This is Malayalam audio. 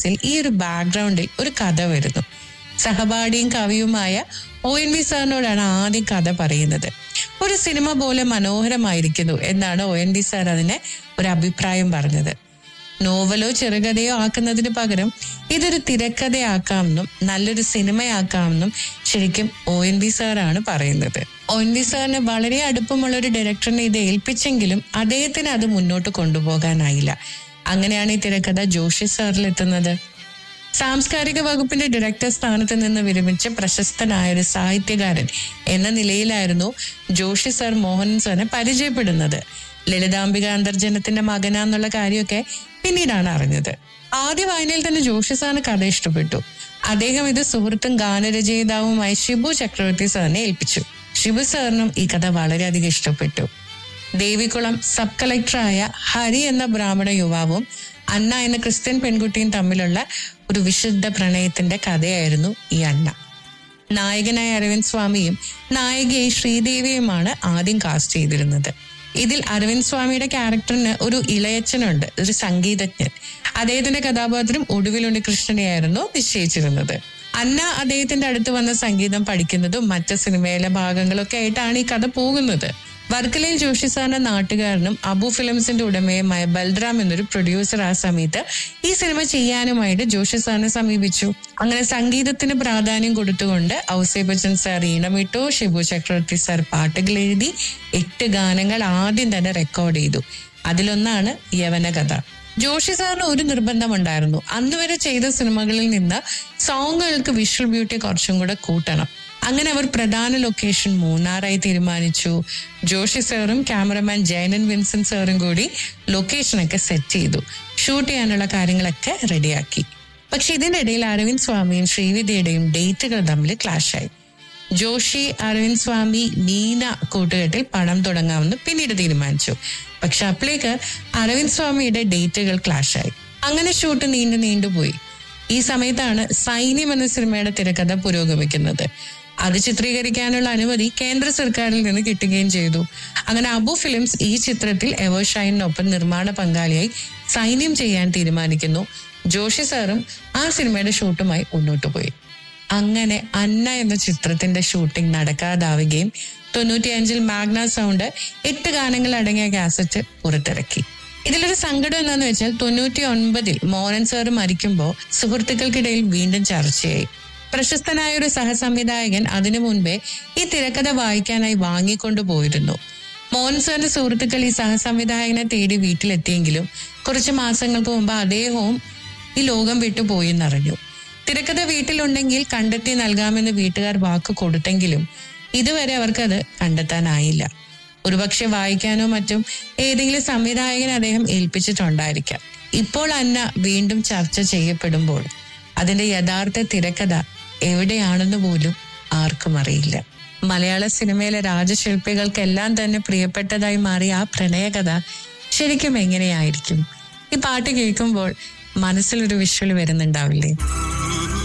മനസ്സിൽ ഈ ഒരു ബാക്ക്ഗ്രൗണ്ടിൽ ഒരു കഥ വരുന്നു സഹപാഠിയും കവിയുമായ ഒ എൻ വി സാറിനോടാണ് ആദ്യം കഥ പറയുന്നത് ഒരു സിനിമ പോലെ മനോഹരമായിരിക്കുന്നു എന്നാണ് ഒ എൻ വി സാർ അതിനെ ഒരു അഭിപ്രായം പറഞ്ഞത് നോവലോ ചെറുകഥയോ ആക്കുന്നതിന് പകരം ഇതൊരു തിരക്കഥയാക്കാമെന്നും നല്ലൊരു സിനിമയാക്കാമെന്നും ശരിക്കും ഒ എൻ വി സാറാണ് പറയുന്നത് ഒ എൻ വി സാറിന് വളരെ അടുപ്പമുള്ള ഒരു ഡയറക്ടറിനെ ഇത് ഏൽപ്പിച്ചെങ്കിലും അദ്ദേഹത്തിന് അത് മുന്നോട്ട് കൊണ്ടുപോകാനായില്ല അങ്ങനെയാണ് ഈ തിരക്കഥ ജോഷി സാറിൽ എത്തുന്നത് സാംസ്കാരിക വകുപ്പിന്റെ ഡയറക്ടർ സ്ഥാനത്ത് നിന്ന് വിരമിച്ച പ്രശസ്തനായ ഒരു സാഹിത്യകാരൻ എന്ന നിലയിലായിരുന്നു ജോഷി സർ മോഹൻ സാറിനെ പരിചയപ്പെടുന്നത് ലളിതാംബിക അന്തർജനത്തിന്റെ മകനാന്നുള്ള കാര്യമൊക്കെ പിന്നീടാണ് അറിഞ്ഞത് ആദ്യ വായനയിൽ തന്നെ ജോഷി സാറിന് കഥ ഇഷ്ടപ്പെട്ടു അദ്ദേഹം ഇത് സുഹൃത്തും ഗാനരചയിതാവുമായ ഷിബു ചക്രവർത്തി സാറിനെ ഏൽപ്പിച്ചു ഷിബു സാറിനും ഈ കഥ വളരെയധികം ഇഷ്ടപ്പെട്ടു ദേവികുളം സബ് കളക്ടറായ ഹരി എന്ന ബ്രാഹ്മണ യുവാവും അന്ന എന്ന ക്രിസ്ത്യൻ പെൺകുട്ടിയും തമ്മിലുള്ള ഒരു വിശുദ്ധ പ്രണയത്തിന്റെ കഥയായിരുന്നു ഈ അന്ന നായകനായ അരവിന്ദ് സ്വാമിയും നായികയായി ശ്രീദേവിയുമാണ് ആദ്യം കാസ്റ്റ് ചെയ്തിരുന്നത് ഇതിൽ അരവിന്ദ് സ്വാമിയുടെ ക്യാരക്ടറിന് ഒരു ഇളയച്ചനുണ്ട് ഒരു സംഗീതജ്ഞൻ അദ്ദേഹത്തിന്റെ കഥാപാത്രം ഒടുവിൽ ഉണ്ണികൃഷ്ണനെയായിരുന്നു നിശ്ചയിച്ചിരുന്നത് അന്ന അദ്ദേഹത്തിന്റെ അടുത്ത് വന്ന സംഗീതം പഠിക്കുന്നതും മറ്റ് സിനിമയിലെ ഭാഗങ്ങളൊക്കെ ആയിട്ടാണ് ഈ കഥ പോകുന്നത് വർക്കലയിൽ ജോഷി സാറിന്റെ നാട്ടുകാരനും അബു ഫിലിംസിന്റെ ഉടമയുമായ ബൽറാം എന്നൊരു പ്രൊഡ്യൂസർ ആ സമയത്ത് ഈ സിനിമ ചെയ്യാനുമായിട്ട് ജോഷി സാറിനെ സമീപിച്ചു അങ്ങനെ സംഗീതത്തിന് പ്രാധാന്യം കൊടുത്തുകൊണ്ട് ഔസേ ബച്ചൻ സാർ ഈണമിട്ടു ഷിബു ചക്രവർത്തി സാർ പാട്ടുകൾ എഴുതി എട്ട് ഗാനങ്ങൾ ആദ്യം തന്നെ റെക്കോർഡ് ചെയ്തു അതിലൊന്നാണ് യവനകഥ ജോഷി സാറിന് ഒരു നിർബന്ധമുണ്ടായിരുന്നു അന്ന് വരെ ചെയ്ത സിനിമകളിൽ നിന്ന് സോങ്ങുകൾക്ക് വിഷ്വൽ ബ്യൂട്ടി കുറച്ചും കൂടെ കൂട്ടണം അങ്ങനെ അവർ പ്രധാന ലൊക്കേഷൻ മൂന്നാറായി തീരുമാനിച്ചു ജോഷി സാറും ക്യാമറമാൻ ജയനൻ വിൻസൻ സാറും കൂടി ലൊക്കേഷനൊക്കെ സെറ്റ് ചെയ്തു ഷൂട്ട് ചെയ്യാനുള്ള കാര്യങ്ങളൊക്കെ റെഡിയാക്കി പക്ഷെ ഇതിനിടയിൽ അരവിന്ദ് സ്വാമിയും ശ്രീവിദ്യയുടെയും ഡേറ്റുകൾ തമ്മിൽ ക്ലാഷായി ജോഷി അരവിന്ദ് സ്വാമി മീന കൂട്ടുകെട്ടിൽ പണം തുടങ്ങാമെന്ന് പിന്നീട് തീരുമാനിച്ചു പക്ഷെ അപ്പോഴേക്ക് അരവിന്ദ് സ്വാമിയുടെ ഡേറ്റുകൾ ക്ലാഷായി അങ്ങനെ ഷൂട്ട് നീണ്ടു നീണ്ടുപോയി ഈ സമയത്താണ് സൈന്യം എന്ന സിനിമയുടെ തിരക്കഥ പുരോഗമിക്കുന്നത് അത് ചിത്രീകരിക്കാനുള്ള അനുമതി കേന്ദ്ര സർക്കാരിൽ നിന്ന് കിട്ടുകയും ചെയ്തു അങ്ങനെ അബു ഫിലിംസ് ഈ ചിത്രത്തിൽ എവർഷൈനൊപ്പം നിർമ്മാണ പങ്കാളിയായി സൈന്യം ചെയ്യാൻ തീരുമാനിക്കുന്നു ജോഷി സാറും ആ സിനിമയുടെ ഷൂട്ടുമായി മുന്നോട്ട് പോയി അങ്ങനെ അന്ന എന്ന ചിത്രത്തിന്റെ ഷൂട്ടിംഗ് നടക്കാതാവുകയും തൊണ്ണൂറ്റിയഞ്ചിൽ മാഗ്ന സൗണ്ട് എട്ട് ഗാനങ്ങൾ അടങ്ങിയ കാസറ്റ് പുറത്തിറക്കി ഇതിലൊരു സങ്കടം എന്താന്ന് വെച്ചാൽ തൊണ്ണൂറ്റി ഒൻപതിൽ മോഹൻ സാറ് മരിക്കുമ്പോൾ സുഹൃത്തുക്കൾക്കിടയിൽ വീണ്ടും ചർച്ചയായി പ്രശസ്തനായ ഒരു സഹസംവിധായകൻ അതിനു മുൻപേ ഈ തിരക്കഥ വായിക്കാനായി വാങ്ങിക്കൊണ്ടു പോയിരുന്നു മോഹൻ സാറിന്റെ സുഹൃത്തുക്കൾ ഈ സഹസംവിധായകനെ തേടി വീട്ടിലെത്തിയെങ്കിലും കുറച്ച് മാസങ്ങൾക്ക് മുമ്പ് അദ്ദേഹവും ഈ ലോകം വിട്ടുപോയി എന്നറിഞ്ഞു തിരക്കഥ വീട്ടിലുണ്ടെങ്കിൽ കണ്ടെത്തി നൽകാമെന്ന് വീട്ടുകാർ വാക്ക് കൊടുത്തെങ്കിലും ഇതുവരെ അവർക്കത് കണ്ടെത്താനായില്ല ഒരുപക്ഷെ വായിക്കാനോ മറ്റും ഏതെങ്കിലും സംവിധായകൻ അദ്ദേഹം ഏൽപ്പിച്ചിട്ടുണ്ടായിരിക്കാം ഇപ്പോൾ അന്ന വീണ്ടും ചർച്ച ചെയ്യപ്പെടുമ്പോൾ അതിന്റെ യഥാർത്ഥ തിരക്കഥ എവിടെയാണെന്ന് പോലും ആർക്കും അറിയില്ല മലയാള സിനിമയിലെ രാജശില്പികൾക്കെല്ലാം തന്നെ പ്രിയപ്പെട്ടതായി മാറിയ ആ പ്രണയകഥ ശരിക്കും എങ്ങനെയായിരിക്കും ഈ പാട്ട് കേൾക്കുമ്പോൾ മനസ്സിലൊരു വിഷ്വൽ വരുന്നുണ്ടാവില്ലേ